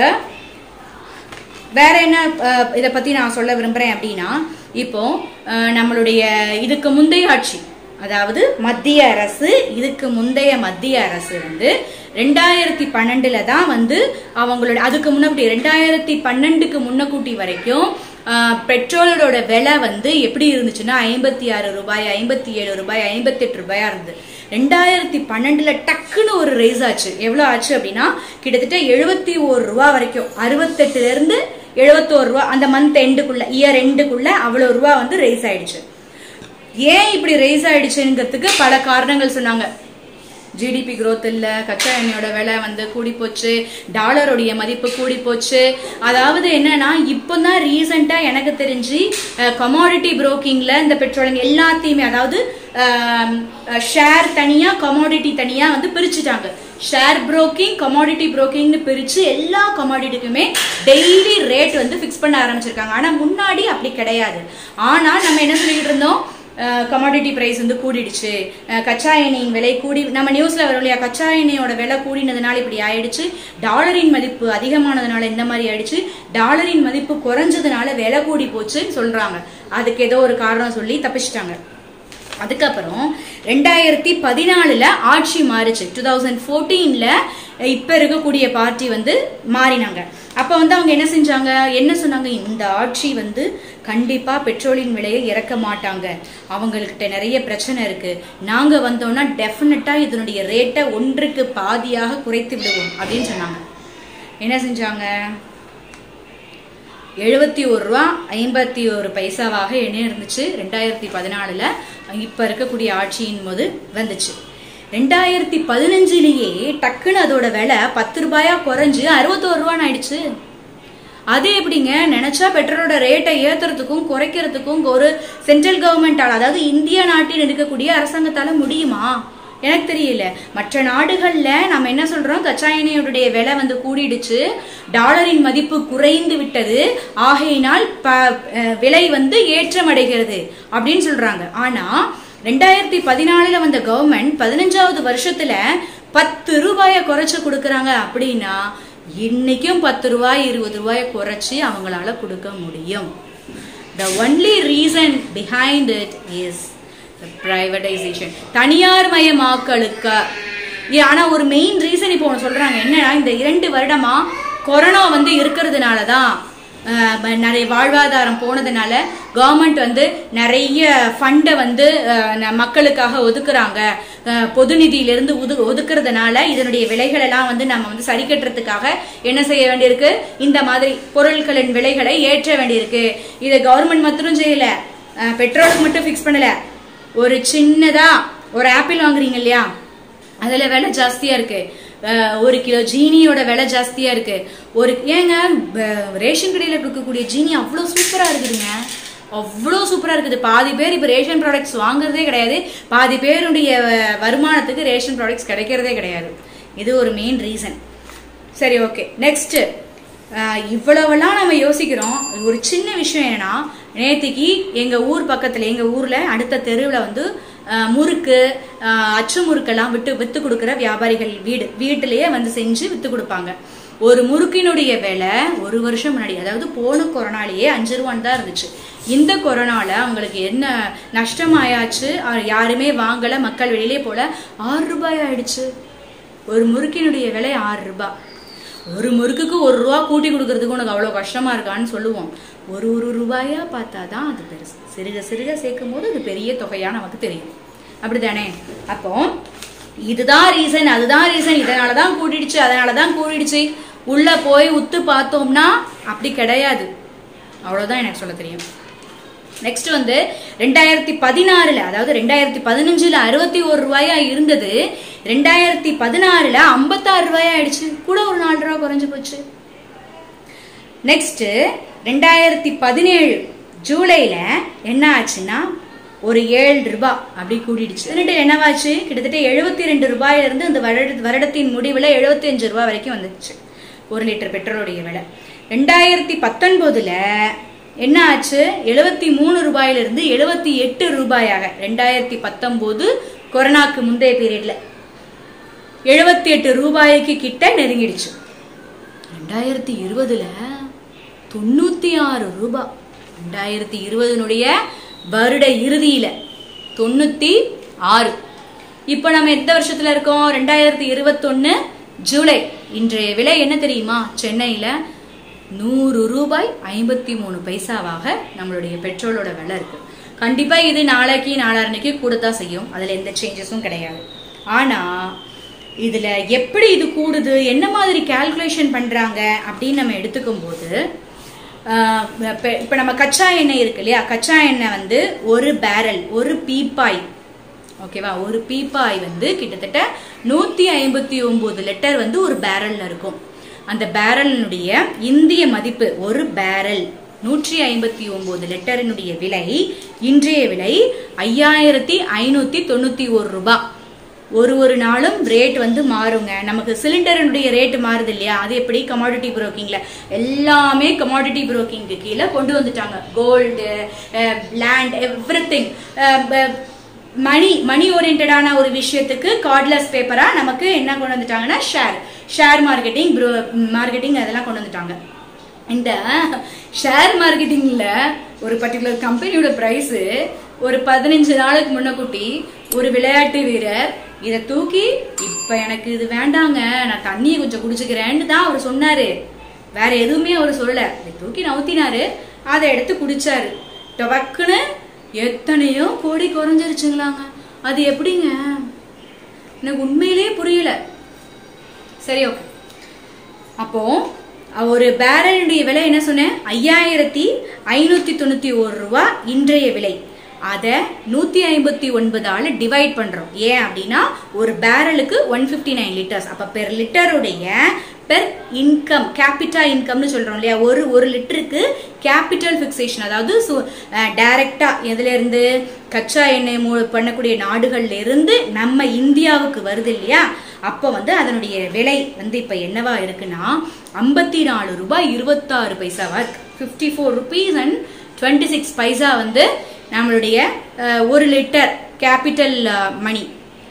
வேற என்ன அஹ், இதை பத்தி நான் சொல்ல விரும்புறேன் அப்படின்னா இப்போ அஹ், நம்மளுடைய இதுக்கு முந்தைய ஆட்சி அதாவது மத்திய அரசு இதுக்கு முந்தைய மத்திய அரசு வந்து ரெண்டாயிரத்தி பன்னெண்டுல தான் வந்து அவங்களோட அதுக்கு முன்னாடி ரெண்டாயிரத்தி பன்னெண்டுக்கு முன்னக்கூட்டி வரைக்கும் அஹ், பெட்ரோலோட விலை வந்து எப்படி இருந்துச்சுன்னா ஐம்பத்தி ஆறு ரூபாய் ஐம்பத்தி ஏழு ரூபாய் ஐம்பத்தெட்டு ரூபாயா இருந்தது ரெண்டாயிரத்தி பன்னெண்டுல டக்குன்னு ஒரு ரைஸ் ஆச்சு எவ்வளவு ஆச்சு அப்படின்னா கிட்டத்தட்ட எழுபத்தி ஒரு ரூபா வரைக்கும் அறுபத்தெட்டுல இருந்து எழுபத்தோரு ரூபா அந்த மந்த் எண்டுக்குள்ள இயர் எண்டுக்குள்ள அவ்வளவு ரூபா வந்து ரைஸ் ஆயிடுச்சு ஏன் இப்படி ரைஸ் ஆயிடுச்சுங்கிறதுக்கு பல காரணங்கள் சொன்னாங்க ஜிடிபி growth இல்ல கச்சா எண்ணெயோட விலை வந்து கூடி போச்சு டாலருடைய மதிப்பு கூடி போச்சு அதாவது என்னன்னா இப்போதான் ரீசெண்டா எனக்கு தெரிஞ்சு கமாடிட்டி புரோக்கிங்ல இந்த பெட்ரோலிங் எல்லாத்தையுமே அதாவது ஷேர் தனியா கமாடிட்டி தனியா வந்து பிரிச்சுட்டாங்க ஷேர் புரோக்கிங் கமாடிட்டி புரோக்கிங்னு பிரிச்சு எல்லா கமாடிட்டிக்குமே டெய்லி ரேட் வந்து ஃபிக்ஸ் பண்ண ஆரம்பிச்சிருக்காங்க ஆனா முன்னாடி அப்படி கிடையாது ஆனா நம்ம என்ன சொல்லிட்டு இருந்தோம் கமாடிட்டி பிரைஸ் வந்து கூடிடுச்சு அஹ், கச்சா எண்ணெயின் விலை கூடி நம்ம நியூஸ்ல வரும் இல்லையா கச்சா எண்ணெயோட விலை கூடினதுனால இப்படி ஆயிடுச்சு டாலரின் மதிப்பு அதிகமானதுனால இந்த மாதிரி ஆயிடுச்சு டாலரின் மதிப்பு குறைஞ்சதுனால விலை கூடி போச்சுன்னு சொல்றாங்க அதுக்கு ஏதோ ஒரு காரணம் சொல்லி தப்பிச்சிட்டாங்க அதுக்கப்புறம் ரெண்டாயிரத்தி பதினாலுல ஆட்சி மாறுச்சு டூ தௌசண்ட் ஃபோர்டீன்ல இப்ப இருக்கக்கூடிய பார்ட்டி வந்து மாறினாங்க அப்ப வந்து அவங்க என்ன செஞ்சாங்க என்ன சொன்னாங்க இந்த ஆட்சி வந்து கண்டிப்பா பெட்ரோலின் விலையை இறக்க மாட்டாங்க அவங்கள்கிட்ட நிறைய பிரச்சனை இருக்கு நாங்க வந்தோம்னா டெஃபினட்டா இதனுடைய ரேட்டை ஒன்றுக்கு பாதியாக குறைத்து விடுவோம் அப்படின்னு சொன்னாங்க என்ன செஞ்சாங்க எழுபத்தி ஒரு ரூபா ஐம்பத்தி ஒரு பைசாவாக எண்ணெய் இருந்துச்சு ரெண்டாயிரத்தி பதினாலுல இப்ப இருக்கக்கூடிய ஆட்சியின் போது வந்துச்சு ரெண்டாயிரத்தி பதினஞ்சுலயே டக்குன்னு அதோட விலை பத்து ரூபாயா குறைஞ்சு அறுபத்தோரு ரூபான்னு ஆயிடுச்சு அது எப்படிங்க நினைச்சா பெட்ரோலோட ரேட்டை ஏத்துறதுக்கும் குறைக்கிறதுக்கும் ஒரு சென்ட்ரல் கவர்மெண்டால அதாவது இந்திய நாட்டில் இருக்கக்கூடிய அரசாங்கத்தால முடியுமா எனக்கு தெரியல மற்ற நாடுகள்ல நம்ம என்ன சொல்றோம் கச்சா எண்ணெயுடைய விலை வந்து கூடிடுச்சு டாலரின் மதிப்பு குறைந்து விட்டது ஆகையினால் ப- அஹ் விலை வந்து ஏற்றமடைகிறது அப்படின்னு சொல்றாங்க ஆனா ரெண்டாயிரத்தி பதினாலுல வந்த கவர்மெண்ட் பதினஞ்சாவது வருஷத்துல பத்து ரூபாய குறைச்சு கொடுக்கறாங்க அப்படின்னா இன்னைக்கும் பத்து ரூபாய் இருபது ரூபாய குறைச்சு அவங்களால கொடுக்க முடியும் the only reason behind it is the privatization தனியார் மயமாக்கலுக்கு ஏ- ஆனா ஒரு மெயின் ரீசன் இப்போ ஒன்று சொல்றாங்க என்னன்னா இந்த இரண்டு வருடமா கொரோனா வந்து இருக்கிறதுனால தான் அஹ், ம- நிறைய வாழ்வாதாரம் போனதுனால கவர்மெண்ட் வந்து நிறைய ஃபண்டை வந்து அஹ், ந- மக்களுக்காக ஒதுக்குறாங்க அஹ், பொது நிதியிலிருந்து ஒது ஒதுக்குறதுனால இதனுடைய விலைகள் எல்லாம் வந்து நம்ம வந்து சரி கட்டுறதுக்காக என்ன செய்ய வேண்டியிருக்கு இந்த மாதிரி பொருட்களின் விலைகளை ஏற்ற வேண்டியிருக்கு இதை கவர்மெண்ட் மட்டும் செய்யல அஹ், பெட்ரோலுக்கு மட்டும் ஃபிக்ஸ் பண்ணல ஒரு சின்னதா ஒரு ஆப்பிள் வாங்குறீங்க இல்லையா அதுல விலை ஜாஸ்தியா இருக்கு அஹ் ஒரு கிலோ ஜீனியோட விலை ஜாஸ்தியா இருக்கு ஒரு ஏங்க அஹ் ரேஷன் கடையில கொடுக்கக்கூடிய ஜீனி அவ்வளோ சூப்பரா இருக்குதுங்க அவ்வளோ சூப்பரா இருக்குது பாதி பேர் இப்ப ரேஷன் ப்ராடக்ட்ஸ் வாங்குறதே கிடையாது பாதி பேருடைய அஹ், வருமானத்துக்கு ரேஷன் ப்ராடக்ட்ஸ் கிடைக்கிறதே கிடையாது இது ஒரு மெயின் ரீசன் சரி ஓகே நெக்ஸ்ட் இவ்வளவெல்லாம் நம்ம யோசிக்கிறோம் ஒரு சின்ன விஷயம் என்னன்னா நேத்திக்கு எங்க ஊர் பக்கத்துல எங்க ஊர்ல அடுத்த தெருவுல வந்து அஹ், முறுக்கு அஹ், அச்சு முறுக்கெல்லாம் விட்டு வித்து கொடுக்குற வியாபாரிகள் வீடு வீட்டிலேயே வந்து செஞ்சு வித்து கொடுப்பாங்க ஒரு முறுக்கினுடைய விலை ஒரு வருஷம் முன்னாடி அதாவது போன கொரோனாலேயே அஞ்சு ரூபான்னு தான் இருந்துச்சு இந்த கொரோனால அவங்களுக்கு என்ன நஷ்டமாயாச்சு அஹ், யாருமே வாங்கல மக்கள் வெளியிலே போல ஆறு ரூபாய் ஆயிடுச்சு ஒரு முறுக்கினுடைய விலை ஆறு ரூபாய் ஒரு முறுக்குக்கு ஒரு ரூபா கூட்டி கொடுக்கறதுக்கு உனக்கு அவ்வளோ கஷ்டமா இருக்கான்னு சொல்லுவோம் ஒரு ஒரு ரூபாயா பார்த்தா தான் அது பெருசு சிறுக சிறுக சேர்க்கும் போது அது பெரிய தொகையா நமக்கு தெரியும் அப்படிதானே அப்போ இதுதான் ரீசன் அதுதான் ரீசன் இதனால தான் கூட்டிடுச்சு அதனால தான் கூட்டிடுச்சு உள்ள போய் உத்து பார்த்தோம்னா அப்படி கிடையாது அவ்வளவுதான் எனக்கு சொல்ல தெரியும் நெக்ஸ்ட் வந்து ரெண்டாயிரத்தி பதினாறுல அதாவது ரெண்டாயிரத்தி பதினஞ்சுல அறுபத்தி ஒரு ரூபாயா இருந்தது ரெண்டாயிரத்தி பதினாறுல ஐம்பத்தாறு ரூபாயா ஆயிடுச்சு கூட ஒரு நாலு ரூபா குறைஞ்சு போச்சு நெக்ஸ்ட் ரெண்டாயிரத்தி பதினேழு ஜூலைல என்ன ஆச்சுன்னா ஒரு ஏழு ரூபாய் அப்படி கூடிடுச்சு பதினெட்டு என்னவாச்சு கிட்டத்தட்ட எழுபத்தி ரெண்டு ரூபாயில இருந்து இந்த வருட வருடத்தின் முடிவுல எழுபத்தி அஞ்சு ரூபாய் வரைக்கும் வந்துச்சு ஒரு லிட்டர் பெட்ரோலுடைய விலை ரெண்டாயிரத்தி பத்தொன்பதுல என்ன ஆச்சு எழுபத்தி மூணு ரூபாயில இருந்து எழுபத்தி எட்டு ரூபாயாக ரெண்டாயிரத்தி பத்தொன்பது கொரோனாக்கு முந்தைய பீரியட்ல எழுபத்தி எட்டு ரூபாய்க்கு கிட்ட நெருங்கிடுச்சு ரெண்டாயிரத்தி இருபதுல தொண்ணூத்தி ஆறு ரூபாய் ரெண்டாயிரத்தி இருபதுனுடைய வருட இறுதியில தொண்ணூத்தி ஆறு இப்போ நம்ம எந்த வருஷத்துல இருக்கோம் ரெண்டாயிரத்தி இருபத்தொன்னு ஜூலை இன்றைய விலை என்ன தெரியுமா சென்னையில நூறு ரூபாய் ஐம்பத்தி மூணு பைசாவாக நம்மளுடைய பெட்ரோலோட விலை இருக்கு கண்டிப்பா இது நாளைக்கு நாளான்னைக்கு கூடத்தான் செய்யும் அதுல எந்த சேஞ்சஸும் கிடையாது ஆனா இதுல எப்படி இது கூடுது என்ன மாதிரி கால்குலேஷன் பண்றாங்க அப்படின்னு நம்ம எடுத்துக்கும் போது ஆஹ் இப்ப இப்ப நம்ம கச்சா எண்ணெய் இருக்கு இல்லையா கச்சா எண்ணெய் வந்து ஒரு பேரல் ஒரு பீப்பாய் ஓகேவா ஒரு பீப்பாய் வந்து கிட்டத்தட்ட நூத்தி ஐம்பத்தி ஒன்பது லிட்டர் வந்து ஒரு பேரல்ல இருக்கும் அந்த பேரலினுடைய இந்திய மதிப்பு ஒரு பேரல் நூற்றி ஐம்பத்தி ஒன்பது லிட்டரினுடைய விலை இன்றைய விலை ஐயாயிரத்தி ஐநூத்தி தொண்ணூத்தி ஒரு ரூபாய் ஒரு ஒரு நாளும் ரேட் வந்து மாறுங்க நமக்கு சிலிண்டருடைய ரேட் மாறுது இல்லையா அது எப்படி கமாடிட்டி புரோக்கிங்ல எல்லாமே கமாடிட்டி புரோக்கிங்க்கு கீழே கொண்டு வந்துட்டாங்க gold land everything money money ஓரியன்டான ஒரு விஷயத்துக்கு கார்ட்லெஸ் பேப்பரா நமக்கு என்ன கொண்டு வந்துட்டாங்கன்னா ஷேர் ஷேர் மார்க்கெட்டிங் மார்க்கெட்டிங் அதெல்லாம் கொண்டு வந்துட்டாங்க இந்த ஷேர் மார்க்கெட்டிங்ல ஒரு பர்டிகுலர் கம்பெனியோட பிரைஸ் ஒரு பதினஞ்சு நாளுக்கு முன்னக்கூட்டி ஒரு விளையாட்டு வீரர் இதை தூக்கி இப்ப எனக்கு இது வேண்டாங்க நான் தண்ணியை கொஞ்சம் குடிச்சுக்கிறேன்னு தான் அவர் சொன்னாரு வேற எதுவுமே அவர் சொல்லல இதை தூக்கி நவுத்தினாரு அதை எடுத்து குடிச்சாரு டொபக்குன்னு எத்தனையோ கோடி குறைஞ்சிருச்சுங்களாங்க அது எப்படிங்க எனக்கு உண்மையிலே புரியல சரி ஓகே அப்போ ஒரு பேரலுடைய விலை என்ன சொன்னேன் ஐயாயிரத்தி ஐநூத்தி தொண்ணூத்தி ஒரு ரூபா இன்றைய விலை அதை நூத்தி ஐம்பத்தி ஒன்பதால டிவைட் பண்றோம் ஏன் அப்படின்னா ஒரு பேரலுக்கு ஒன் பிப்டி நைன் லிட்டர்ஸ் அப்ப பெர் லிட்டருடைய பெர் இன்கம் கேபிட்டா இன்கம்னு சொல்றோம் இல்லையா ஒரு ஒரு லிட்டருக்கு கேபிட்டல் பிக்சேஷன் அதாவது டைரக்டா எதுல இருந்து கச்சா எண்ணெய் மூ- பண்ணக்கூடிய நாடுகள்ல இருந்து நம்ம இந்தியாவுக்கு வருது இல்லையா அப்போ வந்து அதனுடைய விலை வந்து இப்ப என்னவா இருக்குன்னா ஐம்பத்தி நாலு ரூபாய் இருபத்தாறு பைசாவா இருக்கு fifty four rupees and twenty six paisa வந்து நம்மளுடைய அஹ், ஒரு லிட்டர் கேபிட்டல் மணி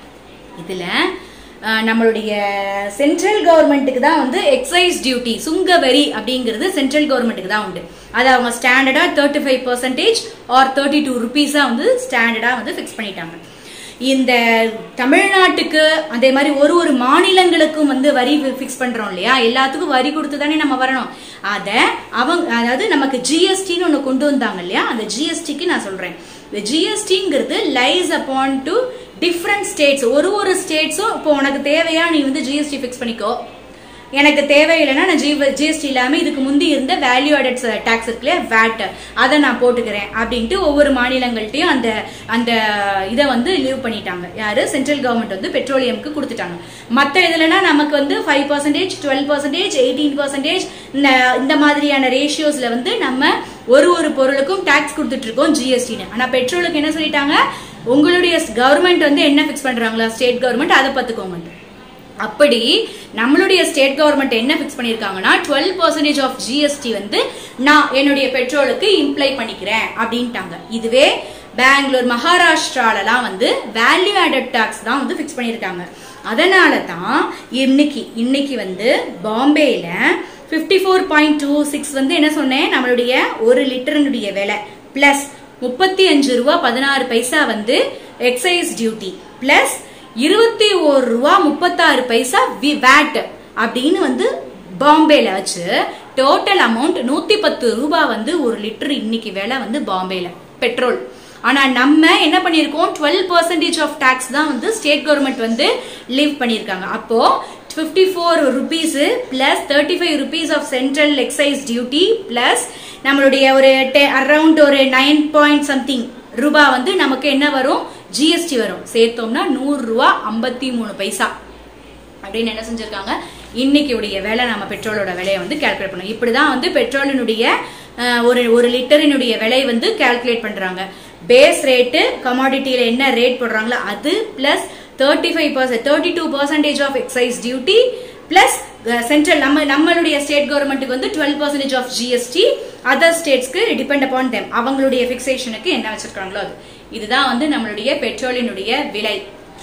இதுல அஹ், நம்மளுடைய சென்ட்ரல் கவர்மெண்ட்டுக்கு தான் வந்து எக்ஸைஸ் டியூட்டி சுங்க வரி அப்படிங்கிறது சென்ட்ரல் கவர்மெண்ட்டுக்கு தான் உண்டு அது அவங்க ஸ்டாண்டர்டா thirty five percentage or thirty two ருபீஸா வந்து ஸ்டாண்டர்டா வந்து ஃபிக்ஸ் பண்ணிட்டாங்க இந்த தமிழ்நாட்டுக்கு அதே மாதிரி ஒரு ஒரு மாநிலங்களுக்கும் வந்து வரி ஃபிக்ஸ் பண்றோம் இல்லையா எல்லாத்துக்கும் வரி கொடுத்து தானே நம்ம வரணும் அத அவங்க அதாவது நமக்கு ஜிஎஸ்டின்னு ஒன்று கொண்டு வந்தாங்க இல்லையா அந்த ஜிஎஸ்டிக்கு நான் சொல்றேன் இந்த ஜிஎஸ்டிங்கிறது lies upon to different states ஒரு ஒரு ஸ்டேட்ஸும் இப்போ உனக்கு தேவையா நீ வந்து ஜிஎஸ்டி ஃபிக்ஸ் பண்ணிக்கோ எனக்கு தேவையில்லைன்னா நான் ஜிஎஸ்டி இல்லாம இதுக்கு முந்தி இருந்த வேல்யூ ஆடட் டாக்ஸ் இருக்குல்லையா வேட் அதை நான் போட்டுக்கிறேன் அப்படின்ட்டு ஒவ்வொரு மாநிலங்கள்ட்டையும் அந்த அந்த இதை வந்து லீவ் பண்ணிட்டாங்க யாரு சென்ட்ரல் கவர்மெண்ட் வந்து பெட்ரோலியம்க்கு கொடுத்துட்டாங்க மற்ற இதுலனா நமக்கு வந்து five percentage twelve percentage eighteen percentage இந்த இந்த மாதிரியான ரேஷியோஸ்ல வந்து நம்ம ஒரு ஒரு பொருளுக்கும் டாக்ஸ் கொடுத்துட்டு இருக்கோம் ஜிஎஸ்டின்னு ஆனா பெட்ரோலுக்கு என்ன சொல்லிட்டாங்க உங்களுடைய கவர்மெண்ட் வந்து என்ன ஃபிக்ஸ் பண்றாங்களா ஸ்டேட் கவர்மெண்ட் அதை பார்த்துக்கோங்க அப்படி நம்மளுடைய ஸ்டேட் கவர்மெண்ட் என்ன ஃபிக்ஸ் பண்ணிருக்காங்கன்னா டுவெல் பர்சன்டேஜ் ஆஃப் ஜிஎஸ்டி வந்து நான் என்னுடைய பெட்ரோலுக்கு இம்ப்ளை பண்ணிக்கிறேன் அப்படின்ட்டாங்க இதுவே பெங்களூர் மகாராஷ்டிராலலாம் வந்து வேல்யூ ஆடட் டாக்ஸ் தான் வந்து ஃபிக்ஸ் பண்ணியிருக்காங்க அதனால தான் இன்னைக்கு இன்னைக்கு வந்து பாம்பேல fifty four point two six வந்து என்ன சொன்னேன் நம்மளுடைய ஒரு லிட்டருடைய விலை பிளஸ் முப்பத்தி அஞ்சு ரூபா பதினாறு பைசா வந்து எக்ஸைஸ் டியூட்டி பிளஸ் இருபத்தி ஒரு ரூபா முப்பத்தாறு பைசா வி வேட் அப்படின்னு வந்து பாம்பேல வச்சு டோட்டல் அமௌண்ட் நூத்தி பத்து ரூபாய் வந்து ஒரு லிட்டர் இன்னைக்கு விலை வந்து பாம்பேல பெட்ரோல் ஆனா நம்ம என்ன பண்ணிருக்கோம் டுவெல் பர்சன்டேஜ் ஆஃப் டாக்ஸ் தான் வந்து ஸ்டேட் கவர்மெண்ட் வந்து லீவ் பண்ணிருக்காங்க அப்போ fifty four rupees plus thirty five rupees of central excise duty plus நம்மளுடைய ஒரு அரௌண்ட் ஒரு நைன் பாயிண்ட் சம்திங் ரூபாய் வந்து நமக்கு என்ன வரும் ஜிஎஸ்டி வரும் சேர்த்தோம்னா நூறு ரூபா ஐம்பத்தி மூணு பைசா அப்படின்னு என்ன செஞ்சிருக்காங்க இன்னைக்கு உடைய விலை நம்ம பெட்ரோலோட விலையை வந்து கால்குலேட் பண்ணோம் இப்படிதான் வந்து பெட்ரோலினுடைய அஹ், ஒரு ஒரு லிட்டரினுடைய விலை வந்து கால்குலேட் பண்றாங்க பேஸ் ரேட்டு கமாடிட்டியில என்ன ரேட் போடுறாங்களோ அது plus thirty five percent thirty two percentage of excise duty plus central நம்ம நம்மளுடைய ஸ்டேட் கவர்மெண்ட்டுக்கு வந்து twelve percentage of GST other ஸ்டேட்ஸ்க்கு டிபெண்ட் அப்பான் தெம் அவங்களுடைய ஃபிக்சேஷனுக்கு என்ன வச்சிருக்காங்களோ அது இதுதான் வந்து நம்மளுடைய பெட்ரோலினுடைய விலை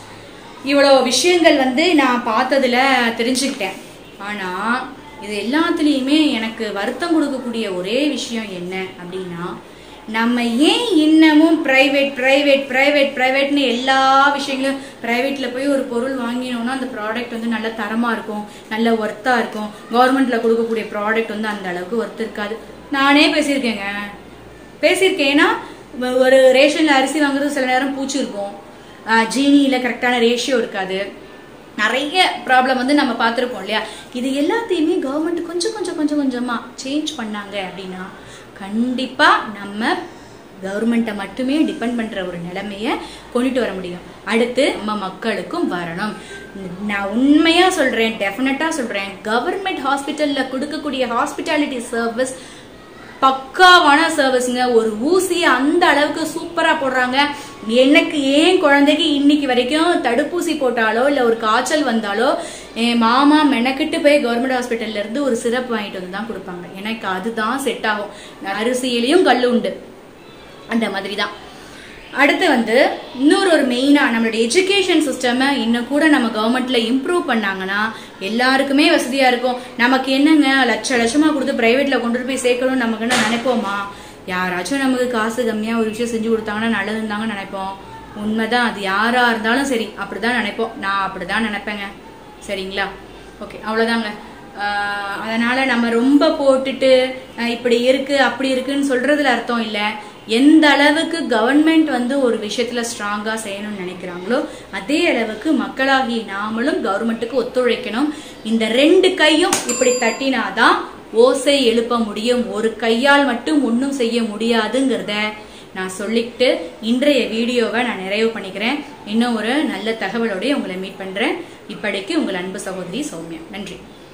இவ்வளோ விஷயங்கள் வந்து நான் பார்த்ததுல தெரிஞ்சுக்கிட்டேன் ஆனா இது எல்லாத்துலேயுமே எனக்கு வருத்தம் கொடுக்கக்கூடிய ஒரே விஷயம் என்ன அப்படின்னா நம்ம ஏன் இன்னமும் பிரைவேட் பிரைவேட் பிரைவேட் பிரைவேட்னு எல்லா விஷயங்களும் பிரைவேட்ல போய் ஒரு பொருள் வாங்கினோம்னா அந்த ப்ராடக்ட் வந்து நல்ல தரமா இருக்கும் நல்ல ஒர்த்தா இருக்கும் கவர்மெண்ட்ல கொடுக்கக்கூடிய ப்ராடக்ட் வந்து அந்த அளவுக்கு ஒர்த் இருக்காது நானே பேசியிருக்கேங்க பேசியிருக்கேன் ஏன்னா ஒரு ரேஷன்ல அரிசி வாங்குறது சில நேரம் பூச்சி இருக்கும் ஜீனியில கரெக்டான ரேஷியோ இருக்காது நிறைய ப்ராப்ளம் வந்து நம்ம பார்த்துருப்போம் இல்லையா இது எல்லாத்தையுமே கவர்மெண்ட் கொஞ்சம் கொஞ்சம் கொஞ்சம் கொஞ்சமா சேஞ்ச் பண்ணாங்க அப்படின்னா கண்டிப்பா நம்ம கவர்மெண்ட்டை மட்டுமே டிபெண்ட் பண்ற ஒரு நிலைமைய கொண்டுட்டு வர முடியும் அடுத்து நம்ம மக்களுக்கும் வரணும் நான் உண்மையா சொல்றேன் டெஃபினட்டா சொல்றேன் கவர்மெண்ட் ஹாஸ்பிட்டல்ல கொடுக்கக்கூடிய ஹாஸ்பிட்டாலிட்டி சர்வீஸ் பக்காவான சர்வீஸுங்க ஒரு ஊசியை அந்த அளவுக்கு சூப்பரா போடுறாங்க எனக்கு ஏன் குழந்தைக்கு இன்னைக்கு வரைக்கும் தடுப்பூசி போட்டாலோ இல்ல ஒரு காய்ச்சல் வந்தாலோ என் மாமா மெனக்கிட்டு போய் கவர்மெண்ட் ஹாஸ்பிட்டல்ல இருந்து ஒரு சிரப் வாங்கிட்டு வந்து தான் கொடுப்பாங்க எனக்கு அதுதான் செட் ஆகும் அரிசியிலையும் கல் உண்டு அந்த மாதிரி தான் அடுத்து வந்து இன்னொரு ஒரு மெயினா நம்மளுடைய எஜுகேஷன் சிஸ்டம் இன்னும் கூட நம்ம கவர்மெண்ட்ல இம்ப்ரூவ் பண்ணாங்கன்னா எல்லாருக்குமே வசதியா இருக்கும் நமக்கு என்னங்க லட்ச லட்சமா கொடுத்து பிரைவேட்ல கொண்டு போய் சேர்க்கணும்னு நமக்கு என்ன நினைப்போமா யாராச்சும் நமக்கு காசு கம்மியா ஒரு விஷயம் செஞ்சு கொடுத்தாங்கன்னா நல்லதுன்னு தாங்க நினைப்போம் உண்மைதான் அது யாரா இருந்தாலும் சரி அப்படிதான் நினைப்போம் நான் அப்படிதான் நினைப்பேங்க சரிங்களா ஓகே அவ்வளவுதாங்க ஆஹ் அதனால நம்ம ரொம்ப போட்டுட்டு அஹ் இப்படி இருக்கு அப்படி இருக்குன்னு சொல்றதுல அர்த்தம் இல்ல எந்த அளவுக்கு கவர்மெண்ட் வந்து ஒரு விஷயத்துல ஸ்ட்ராங்கா செய்யணும்னு நினைக்கிறாங்களோ அதே அளவுக்கு மக்களாகிய நாமளும் கவர்மெண்ட்டுக்கு ஒத்துழைக்கணும் இந்த ரெண்டு கையும் இப்படி தட்டினாதான் ஓசை எழுப்ப முடியும் ஒரு கையால் மட்டும் ஒன்றும் செய்ய முடியாதுங்கிறத நான் சொல்லிக்கிட்டு இன்றைய வீடியோவை நான் நிறைவு பண்ணிக்கிறேன் இன்னும் ஒரு நல்ல தகவலோடய உங்களை மீட் பண்றேன் இப்படிக்கு உங்கள் அன்பு சகோதரி சௌமியா நன்றி